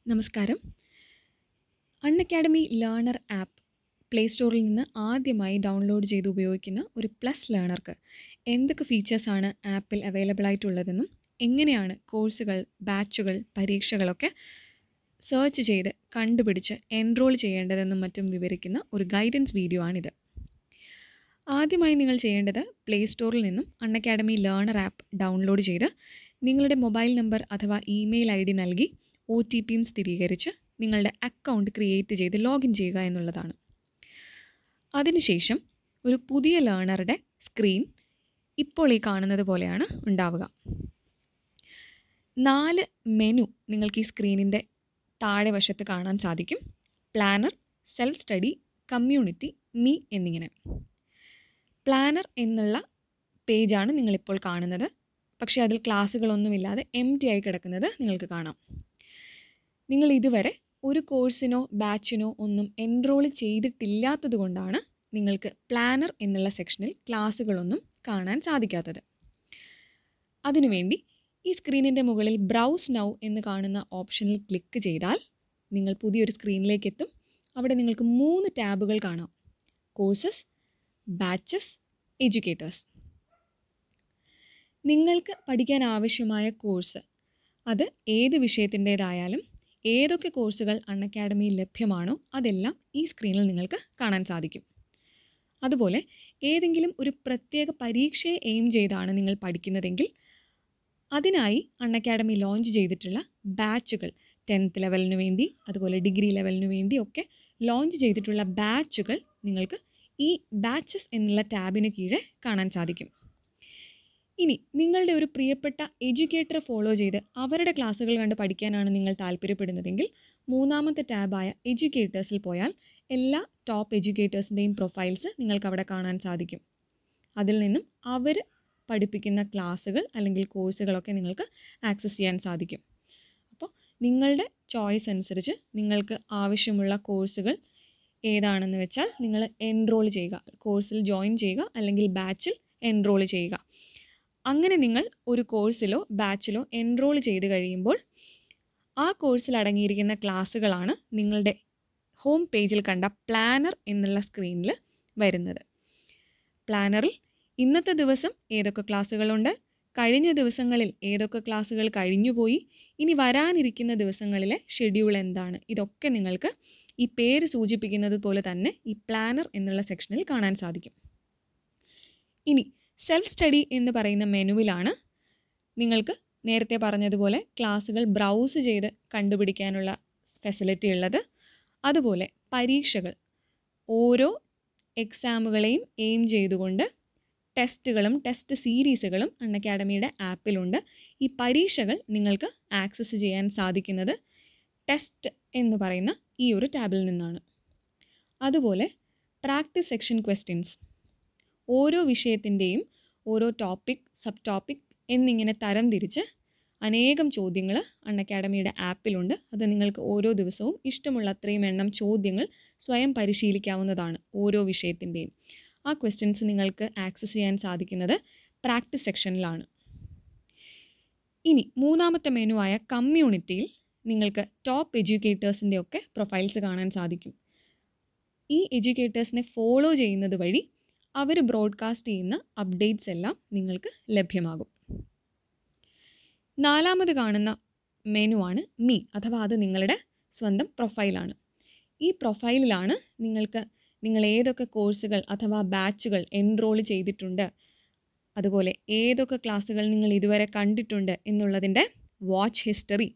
നമസ്കാരം Unacademy learner app play സ്റ്റോറിൽ നിന്ന് ആദ്യമായി ഡൗൺലോഡ് ചെയ്ത് ഉപയോഗിക്കുന്ന ഒരു പ്ലസ് ലേണർക്ക് എന്തൊക്കെ ഫീച്ചേഴ്സാണ് ആപ്പിൽ അവൈലബിൾ ആയിട്ടുള്ളതെന്നും എങ്ങനെയാണ് കോഴ്സുകൾ ബാച്ചുകൾ പരീക്ഷകളൊക്കെ സെർച്ച് ചെയ്ത് കണ്ടുപിടിച്ച് എൻറോൾ ചെയ്യേണ്ടതെന്നും മറ്റും വിവരിക്കുന്ന ഒരു ഗൈഡൻസ് വീഡിയോ ആണിത് ആദ്യമായി നിങ്ങൾ ചെയ്യേണ്ടത് പ്ലേ സ്റ്റോറിൽ നിന്നും Unacademy learner app download ചെയ്ത് നിങ്ങളുടെ മൊബൈൽ നമ്പർ അഥവാ ഇമെയിൽ ഐ ഡി നൽകി ഒ ടി പിയും സ്ഥിരീകരിച്ച് നിങ്ങളുടെ അക്കൗണ്ട് ക്രിയേറ്റ് ചെയ്ത് ലോഗിൻ ചെയ്യുക എന്നുള്ളതാണ് അതിനുശേഷം ഒരു പുതിയ ലേണറുടെ സ്ക്രീൻ ഇപ്പോൾ ഈ കാണുന്നത് പോലെയാണ് ഉണ്ടാവുക നാല് മെനു നിങ്ങൾക്ക് ഈ സ്ക്രീനിൻ്റെ താഴെ വശത്ത് കാണാൻ സാധിക്കും planner self study community me എന്നിങ്ങനെ പ്ലാനർ എന്നുള്ള പേജാണ് നിങ്ങളിപ്പോൾ കാണുന്നത് പക്ഷേ അതിൽ ക്ലാസ്സുകളൊന്നുമില്ലാതെ എം ടി ആയി കിടക്കുന്നത് നിങ്ങൾക്ക് കാണാം നിങ്ങൾ ഇതുവരെ ഒരു കോഴ്സിനോ ബാച്ചിനോ ഒന്നും എൻറോൾ ചെയ്തിട്ടില്ലാത്തത് കൊണ്ടാണ് നിങ്ങൾക്ക് പ്ലാനർ എന്നുള്ള സെക്ഷനിൽ ക്ലാസ്സുകളൊന്നും കാണാൻ സാധിക്കാത്തത് അതിനുവേണ്ടി ഈ സ്ക്രീനിൻ്റെ മുകളിൽ ബ്രൗസ് നൗ എന്ന് കാണുന്ന ഓപ്ഷനിൽ ക്ലിക്ക് ചെയ്താൽ നിങ്ങൾ പുതിയൊരു സ്ക്രീനിലേക്ക് എത്തും അവിടെ നിങ്ങൾക്ക് മൂന്ന് ടാബുകൾ കാണാം കോഴ്സസ് ബാച്ചസ് എഡ്യൂക്കേറ്റേഴ്സ് നിങ്ങൾക്ക് പഠിക്കാൻ ആവശ്യമായ കോഴ്സ് അത് ഏത് വിഷയത്തിൻ്റേതായാലും ഏതൊക്കെ കോഴ്സുകൾ അൺ അക്കാഡമിയിൽ ലഭ്യമാണോ അതെല്ലാം ഈ സ്ക്രീനിൽ നിങ്ങൾക്ക് കാണാൻ സാധിക്കും അതുപോലെ ഏതെങ്കിലും ഒരു പ്രത്യേക പരീക്ഷയെ എയിം ചെയ്താണ് നിങ്ങൾ പഠിക്കുന്നതെങ്കിൽ അതിനായി അൺ അക്കാഡമി ലോഞ്ച് ചെയ്തിട്ടുള്ള ബാച്ചുകൾ ടെൻത്ത് ലെവലിന് വേണ്ടി അതുപോലെ ഡിഗ്രി ലെവലിന് വേണ്ടി ഒക്കെ ലോഞ്ച് ചെയ്തിട്ടുള്ള ബാച്ചുകൾ നിങ്ങൾക്ക് ഈ ബാച്ചസ് എന്നുള്ള ടാബിന് കീഴെ കാണാൻ സാധിക്കും ഇനി നിങ്ങളുടെ ഒരു പ്രിയപ്പെട്ട എഡ്യൂക്കേറ്ററെ ഫോളോ ചെയ്ത് അവരുടെ ക്ലാസ്സുകൾ കണ്ട് പഠിക്കാനാണ് നിങ്ങൾ താല്പര്യപ്പെടുന്നതെങ്കിൽ മൂന്നാമത്തെ ടാബായ എഡ്യൂക്കേറ്റേഴ്സിൽ പോയാൽ എല്ലാ ടോപ്പ് എഡ്യൂക്കേറ്റേഴ്സിൻ്റെയും പ്രൊഫൈൽസ് നിങ്ങൾക്ക് അവിടെ കാണാൻ സാധിക്കും അതിൽ നിന്നും അവർ പഠിപ്പിക്കുന്ന ക്ലാസ്സുകൾ അല്ലെങ്കിൽ കോഴ്സുകളൊക്കെ നിങ്ങൾക്ക് ആക്സസ് ചെയ്യാൻ സാധിക്കും അപ്പോൾ നിങ്ങളുടെ ചോയ്സ് അനുസരിച്ച് നിങ്ങൾക്ക് ആവശ്യമുള്ള കോഴ്സുകൾ ഏതാണെന്ന് വെച്ചാൽ നിങ്ങൾ എൻറോൾ ചെയ്യുക കോഴ്സിൽ ജോയിൻ ചെയ്യുക അല്ലെങ്കിൽ ബാച്ചിൽ എൻറോൾ ചെയ്യുക അങ്ങനെ നിങ്ങൾ ഒരു കോഴ്സിലോ ബാച്ചിലോ എൻറോൾ ചെയ്ത് കഴിയുമ്പോൾ ആ കോഴ്സിൽ അടങ്ങിയിരിക്കുന്ന ക്ലാസ്സുകളാണ് നിങ്ങളുടെ ഹോം പേജിൽ കണ്ട പ്ലാനർ എന്നുള്ള സ്ക്രീനിൽ വരുന്നത് പ്ലാനറിൽ ഇന്നത്തെ ദിവസം ഏതൊക്കെ ക്ലാസ്സുകളുണ്ട് കഴിഞ്ഞ ദിവസങ്ങളിൽ ഏതൊക്കെ ക്ലാസ്സുകൾ കഴിഞ്ഞുപോയി ഇനി വരാനിരിക്കുന്ന ദിവസങ്ങളിലെ ഷെഡ്യൂൾ എന്താണ് ഇതൊക്കെ നിങ്ങൾക്ക് ഈ പേര് സൂചിപ്പിക്കുന്നത് പോലെ തന്നെ ഈ പ്ലാനർ എന്നുള്ള സെക്ഷനിൽ കാണാൻ സാധിക്കും ഇനി സെൽഫ് സ്റ്റഡി എന്ന് പറയുന്ന മെനുവിലാണ് നിങ്ങൾക്ക് നേരത്തെ പറഞ്ഞതുപോലെ ക്ലാസ്സുകൾ ബ്രൗസ് ചെയ്ത് കണ്ടുപിടിക്കാനുള്ള ഫെസിലിറ്റി ഉള്ളത് അതുപോലെ പരീക്ഷകൾ ഓരോ എക്സാമുകളെയും എയിം ചെയ്തുകൊണ്ട് ടെസ്റ്റുകളും ടെസ്റ്റ് സീരീസുകളും അൺ അക്കാഡമിയുടെ ആപ്പിലുണ്ട് ഈ പരീക്ഷകൾ നിങ്ങൾക്ക് ആക്സസ് ചെയ്യാൻ സാധിക്കുന്നത് ടെസ്റ്റ് എന്ന് പറയുന്ന ഈ ഒരു ടാബിൽ നിന്നാണ് അതുപോലെ പ്രാക്ടീസ് സെക്ഷൻ ക്വസ്റ്റ്യൻസ് ഓരോ വിഷയത്തിൻ്റെയും ഓരോ ടോപ്പിക് സബ് ടോപ്പിക് എന്നിങ്ങനെ തരം തിരിച്ച് അനേകം ചോദ്യങ്ങൾ അൺ അക്കാഡമിയുടെ ആപ്പിലുണ്ട് അത് നിങ്ങൾക്ക് ഓരോ ദിവസവും ഇഷ്ടമുള്ള അത്രയും എണ്ണം ചോദ്യങ്ങൾ സ്വയം പരിശീലിക്കാവുന്നതാണ് ഓരോ വിഷയത്തിൻ്റെയും ആ ക്വസ്റ്റ്യൻസ് നിങ്ങൾക്ക് ആക്സസ് ചെയ്യാൻ സാധിക്കുന്നത് പ്രാക്ടീസ് സെക്ഷനിലാണ് ഇനി മൂന്നാമത്തെ മെനു ആയ കമ്മ്യൂണിറ്റിയിൽ നിങ്ങൾക്ക് ടോപ്പ് എഡ്യൂക്കേറ്റേഴ്സിൻ്റെ ഒക്കെ പ്രൊഫൈൽസ് കാണാൻ സാധിക്കും ഈ എഡ്യൂക്കേറ്റേഴ്സിനെ ഫോളോ ചെയ്യുന്നത് വഴി അവർ ബ്രോഡ്കാസ്റ്റ് ചെയ്യുന്ന അപ്ഡേറ്റ്സ് എല്ലാം നിങ്ങൾക്ക് ലഭ്യമാകും നാലാമത് കാണുന്ന മെനു ആണ് മീ അഥവാ അത് നിങ്ങളുടെ സ്വന്തം പ്രൊഫൈലാണ് ഈ പ്രൊഫൈലിലാണ് നിങ്ങൾക്ക് നിങ്ങൾ ഏതൊക്കെ കോഴ്സുകൾ അഥവാ ബാച്ചുകൾ എൻറോൾ ചെയ്തിട്ടുണ്ട് അതുപോലെ ഏതൊക്കെ ക്ലാസ്സുകൾ നിങ്ങൾ ഇതുവരെ കണ്ടിട്ടുണ്ട് എന്നുള്ളതിൻ്റെ വാച്ച് ഹിസ്റ്ററി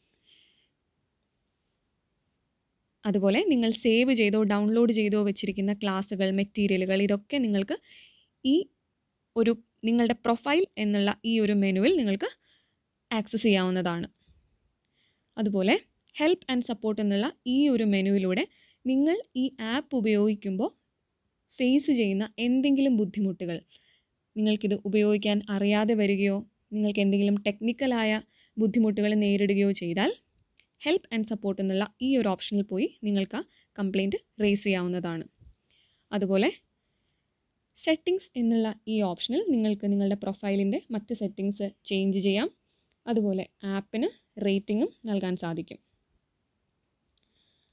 അതുപോലെ നിങ്ങൾ സേവ് ചെയ്തോ ഡൗൺലോഡ് ചെയ്തോ വെച്ചിരിക്കുന്ന ക്ലാസ്സുകൾ മെറ്റീരിയലുകൾ ഇതൊക്കെ നിങ്ങൾക്ക് ഈ ഒരു നിങ്ങളുടെ പ്രൊഫൈൽ എന്നുള്ള ഈ ഒരു മെനുവിൽ നിങ്ങൾക്ക് ആക്സസ് ചെയ്യാവുന്നതാണ് അതുപോലെ ഹെൽപ്പ് ആൻഡ് സപ്പോർട്ട് എന്നുള്ള ഈ ഒരു മെനുവിലൂടെ നിങ്ങൾ ഈ ആപ്പ് ഉപയോഗിക്കുമ്പോൾ ഫേസ് ചെയ്യുന്ന എന്തെങ്കിലും ബുദ്ധിമുട്ടുകൾ നിങ്ങൾക്കിത് ഉപയോഗിക്കാൻ അറിയാതെ വരികയോ നിങ്ങൾക്ക് എന്തെങ്കിലും ടെക്നിക്കലായ ബുദ്ധിമുട്ടുകൾ നേരിടുകയോ ചെയ്താൽ ഹെൽപ്പ് ആൻഡ് സപ്പോർട്ട് എന്നുള്ള ഈ ഒരു ഓപ്ഷനിൽ പോയി നിങ്ങൾക്ക് ആ കംപ്ലയിൻറ്റ് റേസ് ചെയ്യാവുന്നതാണ് അതുപോലെ സെറ്റിങ്സ് എന്നുള്ള ഈ ഓപ്ഷനിൽ നിങ്ങൾക്ക് നിങ്ങളുടെ പ്രൊഫൈലിൻ്റെ മറ്റ് സെറ്റിങ്സ് ചേഞ്ച് ചെയ്യാം അതുപോലെ ആപ്പിന് റേറ്റിംഗും നൽകാൻ സാധിക്കും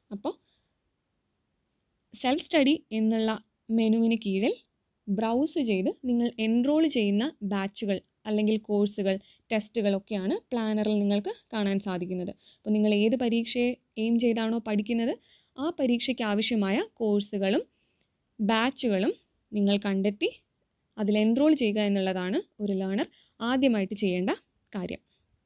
അപ്പോൾ സെൽഫ് സ്റ്റഡി എന്നുള്ള മെനുവിന് കീഴിൽ ബ്രൗസ് ചെയ്ത് നിങ്ങൾ എൻറോൾ ചെയ്യുന്ന ബാച്ചുകൾ അല്ലെങ്കിൽ കോഴ്സുകൾ ടെസ്റ്റുകളൊക്കെയാണ് പ്ലാനറിൽ നിങ്ങൾക്ക് കാണാൻ സാധിക്കുന്നത് അപ്പോൾ നിങ്ങൾ ഏത് പരീക്ഷയെ എയിം ചെയ്താണോ പഠിക്കുന്നത് ആ പരീക്ഷയ്ക്ക് ആവശ്യമായ കോഴ്സുകളും ബാച്ചുകളും നിങ്ങൾ കണ്ടെത്തി അതിൽ എൻറോൾ ചെയ്യുക എന്നുള്ളതാണ് ഒരു ലേണർ ആദ്യമായിട്ട് ചെയ്യേണ്ട കാര്യം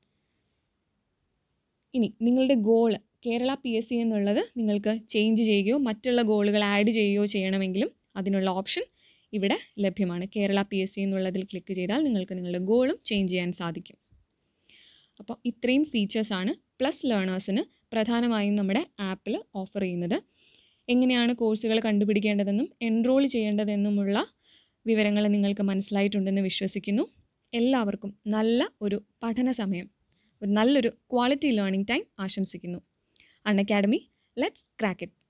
ഇനി നിങ്ങളുടെ goal Kerala P S C എന്നുള്ളത് നിങ്ങൾക്ക് ചേഞ്ച് ചെയ്യുകയോ മറ്റുള്ള ഗോളുകൾ ആഡ് ചെയ്യുകയോ ചെയ്യണമെങ്കിലും അതിനുള്ള ഓപ്ഷൻ ഇവിടെ ലഭ്യമാണ് കേരള പി എസ് സി എന്നുള്ളതിൽ ക്ലിക്ക് ചെയ്താൽ നിങ്ങൾക്ക് നിങ്ങളുടെ ഗോളും ചേഞ്ച് ചെയ്യാൻ സാധിക്കും അപ്പോൾ ഇത്രയും ഫീച്ചേഴ്സാണ് പ്ലസ് ലേണേഴ്സിന് പ്രധാനമായും നമ്മുടെ ആപ്പിൽ ഓഫർ ചെയ്യുന്നത് എങ്ങനെയാണ് കോഴ്സുകൾ കണ്ടുപിടിക്കേണ്ടതെന്നും എൻറോൾ ചെയ്യേണ്ടതെന്നുമുള്ള വിവരങ്ങൾ നിങ്ങൾക്ക് മനസ്സിലായിട്ടുണ്ടെന്ന് വിശ്വസിക്കുന്നു എല്ലാവർക്കും നല്ല ഒരു പഠന സമയം ഒരു നല്ലൊരു ക്വാളിറ്റി ലേണിംഗ് ടൈം ആശംസിക്കുന്നു Unacademy let's crack it